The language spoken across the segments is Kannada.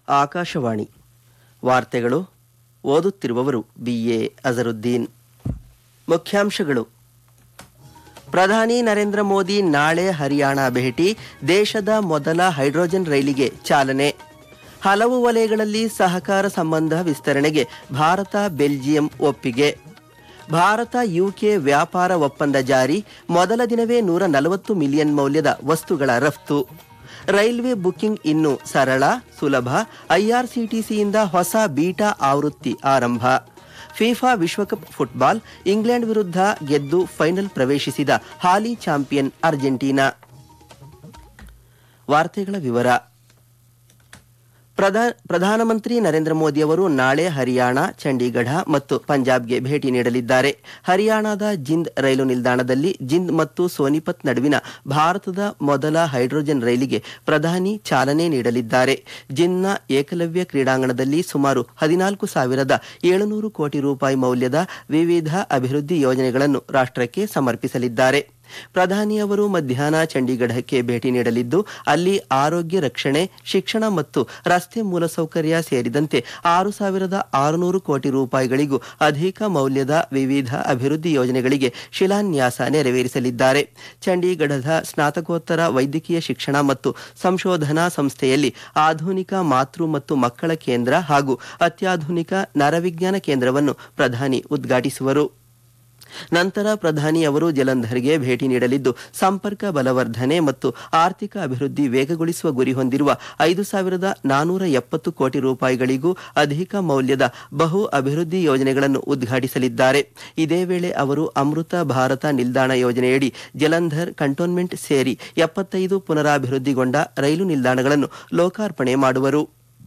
ಆಕಾಶವಾಣಿ ವಾರ್ತೆಗಳು ಓದುತ್ತಿರುವವರು ಬಿಎ ಅಜರುದ್ದೀನ್ ಮುಖ್ಯಾಂಶಗಳು ಪ್ರಧಾನಿ ನರೇಂದ್ರ ಮೋದಿ ನಾಳೆ ಹರಿಯಾಣ ಭೇಟಿ ದೇಶದ ಮೊದಲ ಹೈಡ್ರೋಜನ್ ರೈಲಿಗೆ ಚಾಲನೆ ಹಲವು ವಲಯಗಳಲ್ಲಿ ಸಹಕಾರ ಸಂಬಂಧ ವಿಸ್ತರಣೆಗೆ ಭಾರತ ಬೆಲ್ಜಿಯಂ ಒಪ್ಪಿಗೆ ಭಾರತ ಯುಕೆ ವ್ಯಾಪಾರ ಒಪ್ಪಂದ ಜಾರಿ ಮೊದಲ ದಿನವೇ ನೂರ ನಲವತ್ತು ಮಿಲಿಯನ್ ಮೌಲ್ಯದ ವಸ್ತುಗಳ ರಫ್ತು ರೈಲ್ವೆ ಬುಕಿಂಗ್ ಇನ್ನು ಸರಳ ಸುಲಭ ಐಆರ್ಸಿಟಿಸಿಯಿಂದ ಹೊಸ ಬೀಟಾ ಆವೃತ್ತಿ ಆರಂಭ ಫಿಫಾ ವಿಶ್ವಕಪ್ ಫುಟ್ಬಾಲ್ ಇಂಗ್ಲೆಂಡ್ ವಿರುದ್ಧ ಗೆದ್ದು ಫೈನಲ್ ಪ್ರವೇಶಿಸಿದ ಹಾಲಿ ಚಾಂಪಿಯನ್ ಅರ್ಜೆಂಟೀನಾ ವಾರ್ತೆಗಳ ವಿವರ ಪ್ರಧಾ ಪ್ರಧಾನಮಂತ್ರಿ ನರೇಂದ್ರ ಮೋದಿ ಅವರು ನಾಳೆ ಹರಿಯಾಣ ಚಂಡೀಗಢ ಮತ್ತು ಪಂಜಾಬ್ಗೆ ಭೇಟಿ ನೀಡಲಿದ್ದಾರೆ ಹರಿಯಾಣದ ಜಿಂದ್ ರೈಲು ನಿಲ್ದಾಣದಲ್ಲಿ ಜಿಂದ್ ಮತ್ತು ಸೋನಿಪತ್ ನಡುವಿನ ಭಾರತದ ಮೊದಲ ಹೈಡ್ರೋಜನ್ ರೈಲಿಗೆ ಪ್ರಧಾನಿ ಚಾಲನೆ ನೀಡಲಿದ್ದಾರೆ ಜಿಂದ್ನ ಏಕಲವ್ಯ ಕ್ರೀಡಾಂಗಣದಲ್ಲಿ ಸುಮಾರು ಹದಿನಾಲ್ಕು ಸಾವಿರದ ಏಳುನೂರು ಕೋಟಿ ರೂಪಾಯಿ ಮೌಲ್ಯದ ವಿವಿಧ ಅಭಿವೃದ್ಧಿ ಯೋಜನೆಗಳನ್ನು ರಾಷ್ಟ್ರಕ್ಕೆ ಸಮರ್ಪಿಸಲಿದ್ದಾರೆ ಪ್ರಧಾನಿ ಅವರು ಮಧ್ಯಾಹ್ನ ಚಂಡೀಗಢಕ್ಕೆ ಭೇಟಿ ನೀಡಲಿದ್ದು ಅಲ್ಲಿ ಆರೋಗ್ಯ ರಕ್ಷಣೆ ಶಿಕ್ಷಣ ಮತ್ತು ರಸ್ತೆ ಮೂಲಸೌಕರ್ಯ ಸೇರಿದಂತೆ ಆರು ಸಾವಿರದ ಆರುನೂರು ಕೋಟಿ ರೂಪಾಯಿಗಳಿಗೂ ಅಧಿಕ ಮೌಲ್ಯದ ವಿವಿಧ ಅಭಿವೃದ್ಧಿ ಯೋಜನೆಗಳಿಗೆ ಶಿಲಾನ್ಯಾಸ ನೆರವೇರಿಸಲಿದ್ದಾರೆ ಚಂಡೀಗಢದ ಸ್ನಾತಕೋತ್ತರ ವೈದ್ಯಕೀಯ ಶಿಕ್ಷಣ ಮತ್ತು ಸಂಶೋಧನಾ ಸಂಸ್ಥೆಯಲ್ಲಿ ಆಧುನಿಕ ಮಾತೃ ಮತ್ತು ಮಕ್ಕಳ ಕೇಂದ್ರ ಹಾಗೂ ಅತ್ಯಾಧುನಿಕ ನರವಿಜ್ಞಾನ ಕೇಂದ್ರವನ್ನು ಪ್ರಧಾನಿ ಉದ್ಘಾಟಿಸುವರು ನಂತರ ಪ್ರಧಾನಿ ಅವರು ಜಲಂಧರ್ಗೆ ಭೇಟಿ ನೀಡಲಿದ್ದು ಸಂಪರ್ಕ ಬಲವರ್ಧನೆ ಮತ್ತು ಆರ್ಥಿಕ ಅಭಿವೃದ್ಧಿ ವೇಗಗೊಳಿಸುವ ಗುರಿ ಹೊಂದಿರುವ ಐದು ಸಾವಿರದ ನಾನೂರ ಎಪ್ಪತ್ತು ಕೋಟಿ ರೂಪಾಯಿಗಳಿಗೂ ಅಧಿಕ ಮೌಲ್ಯದ ಬಹು ಅಭಿವೃದ್ಧಿ ಯೋಜನೆಗಳನ್ನು ಉದ್ಘಾಟಿಸಲಿದ್ದಾರೆ ಇದೇ ವೇಳೆ ಅವರು ಅಮೃತ ಭಾರತ ನಿಲ್ದಾಣ ಯೋಜನೆಯಡಿ ಜಲಂಧರ್ ಕಂಟೋನ್ಮೆಂಟ್ ಸೇರಿ ಎಪ್ಪತ್ತೈದು ಪುನರಾಭಿವೃದ್ಧಿಗೊಂಡ ರೈಲು ನಿಲ್ದಾಣಗಳನ್ನು ಲೋಕಾರ್ಪಣೆ ಮಾಡುವರು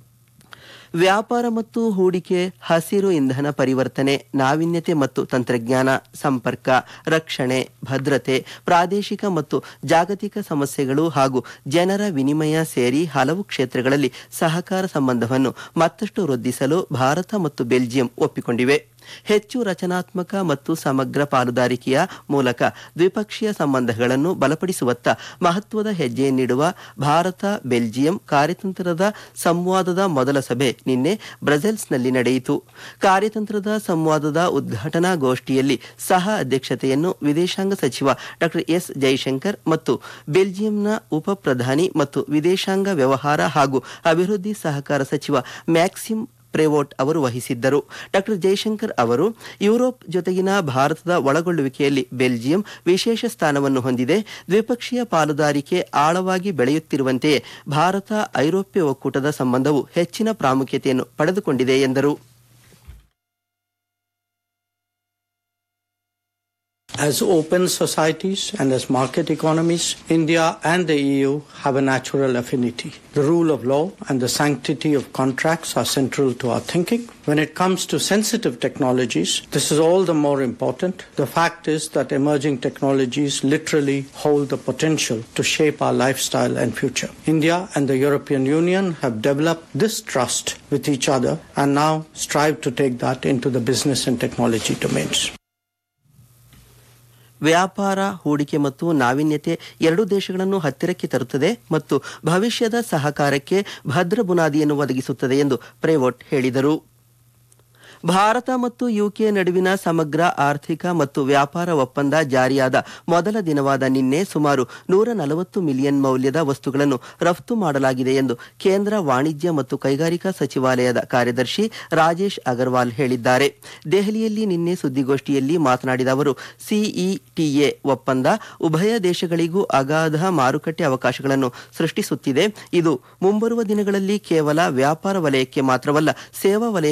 ವ್ಯಾಪಾರ ಮತ್ತು ಹೂಡಿಕೆ ಹಸಿರು ಇಂಧನ ಪರಿವರ್ತನೆ ನಾವೀನ್ಯತೆ ಮತ್ತು ತಂತ್ರಜ್ಞಾನ ಸಂಪರ್ಕ ರಕ್ಷಣೆ ಭದ್ರತೆ ಪ್ರಾದೇಶಿಕ ಮತ್ತು ಜಾಗತಿಕ ಸಮಸ್ಯೆಗಳು ಹಾಗೂ ಜನರ ವಿನಿಮಯ ಸೇರಿ ಹಲವು ಕ್ಷೇತ್ರಗಳಲ್ಲಿ ಸಹಕಾರ ಸಂಬಂಧವನ್ನು ಮತ್ತಷ್ಟು ವೃದ್ಧಿಸಲು ಭಾರತ ಮತ್ತು ಬೆಲ್ಜಿಯಂ ಒಪ್ಪಿಕೊಂಡಿವೆ ಹೆಚ್ಚು ರಚನಾತ್ಮಕ ಮತ್ತು ಸಮಗ್ರ ಪಾಲುದಾರಿಕೆಯ ಮೂಲಕ ದ್ವಿಪಕ್ಷೀಯ ಸಂಬಂಧಗಳನ್ನು ಬಲಪಡಿಸುವತ್ತ ಮಹತ್ವದ ಹೆಜ್ಜೆಯನ್ನಿಡುವ ಭಾರತ ಬೆಲ್ಜಿಯಂ ಕಾರ್ಯತಂತ್ರದ ಸಂವಾದದ ಮೊದಲ ಸಭೆ ನಿನ್ನೆ ಬ್ರಸೆಲ್ಸ್ನಲ್ಲಿ ನಡೆಯಿತು ಕಾರ್ಯತಂತ್ರದ ಸಂವಾದದ ಉದ್ಘಾಟನಾ ಗೋಷ್ಠಿಯಲ್ಲಿ ಸಹ ಅಧ್ಯಕ್ಷತೆಯನ್ನು ವಿದೇಶಾಂಗ ಸಚಿವ ಡಾ ಎಸ್ ಜೈಶಂಕರ್ ಮತ್ತು ಬೆಲ್ಜಿಯಂನ ಉಪ ಪ್ರಧಾನಿ ಮತ್ತು ವಿದೇಶಾಂಗ ವ್ಯವಹಾರ ಹಾಗೂ ಅಭಿವೃದ್ಧಿ ಸಹಕಾರ ಸಚಿವ ಮ್ಯಾಕ್ಸಿಮ್ ಪ್ರೇವೋಟ್ ಅವರು ವಹಿಸಿದ್ದರು ಡಾ ಜೈಶಂಕರ್ ಅವರು ಯುರೋಪ್ ಜೊತೆಗಿನ ಭಾರತದ ಒಳಗೊಳ್ಳುವಿಕೆಯಲ್ಲಿ ಬೆಲ್ಜಿಯಂ ವಿಶೇಷ ಸ್ಥಾನವನ್ನು ಹೊಂದಿದೆ ದ್ವಿಪಕ್ಷೀಯ ಪಾಲುದಾರಿಕೆ ಆಳವಾಗಿ ಬೆಳೆಯುತ್ತಿರುವಂತೆಯೇ ಭಾರತ ಐರೋಪ್ಯ ಒಕ್ಕೂಟದ ಸಂಬಂಧವು ಹೆಚ್ಚಿನ ಪ್ರಾಮುಖ್ಯತೆಯನ್ನು ಪಡೆದುಕೊಂಡಿದೆ ಎಂದರು As open societies and as market economies, India and the EU have a natural affinity. The rule of law and the sanctity of contracts are central to our thinking. When it comes to sensitive technologies, this is all the more important. The fact is that emerging technologies literally hold the potential to shape our lifestyle and future. India and the European Union have developed this trust with each other and now strive to take that into the business and technology domains. ವ್ಯಾಪಾರ ಹೂಡಿಕೆ ಮತ್ತು ನಾವೀನ್ಯತೆ ಎರಡೂ ದೇಶಗಳನ್ನು ಹತ್ತಿರಕ್ಕೆ ತರುತ್ತದೆ ಮತ್ತು ಭವಿಷ್ಯದ ಸಹಕಾರಕ್ಕೆ ಭದ್ರ ಬುನಾದಿಯನ್ನು ಒದಗಿಸುತ್ತದೆ ಎಂದು ಪ್ರೇವೋಟ್ ಹೇಳಿದರು ಭಾರತ ಮತ್ತು ಯುಕೆ ನಡುವಿನ ಸಮಗ್ರ ಆರ್ಥಿಕ ಮತ್ತು ವ್ಯಾಪಾರ ಒಪ್ಪಂದ ಜಾರಿಯಾದ ಮೊದಲ ದಿನವಾದ ನಿನ್ನೆ ಸುಮಾರು ನೂರ ನಲವತ್ತು ಮಿಲಿಯನ್ ಮೌಲ್ಯದ ವಸ್ತುಗಳನ್ನು ರಫ್ತು ಮಾಡಲಾಗಿದೆ ಎಂದು ಕೇಂದ್ರ ವಾಣಿಜ್ಯ ಮತ್ತು ಕೈಗಾರಿಕಾ ಸಚಿವಾಲಯದ ಕಾರ್ಯದರ್ಶಿ ರಾಜೇಶ್ ಅಗರ್ವಾಲ್ ಹೇಳಿದ್ದಾರೆ ದೆಹಲಿಯಲ್ಲಿ ನಿನ್ನೆ ಸುದ್ದಿಗೋಷ್ಠಿಯಲ್ಲಿ ಮಾತನಾಡಿದ ಅವರು ಸಿಇಟಿಎ ಒಪ್ಪಂದ ಉಭಯ ದೇಶಗಳಿಗೂ ಅಗಾಧ ಮಾರುಕಟ್ಟೆ ಅವಕಾಶಗಳನ್ನು ಸೃಷ್ಟಿಸುತ್ತಿದೆ ಇದು ಮುಂಬರುವ ದಿನಗಳಲ್ಲಿ ಕೇವಲ ವ್ಯಾಪಾರ ವಲಯಕ್ಕೆ ಮಾತ್ರವಲ್ಲ ಸೇವಾ ವಲಯ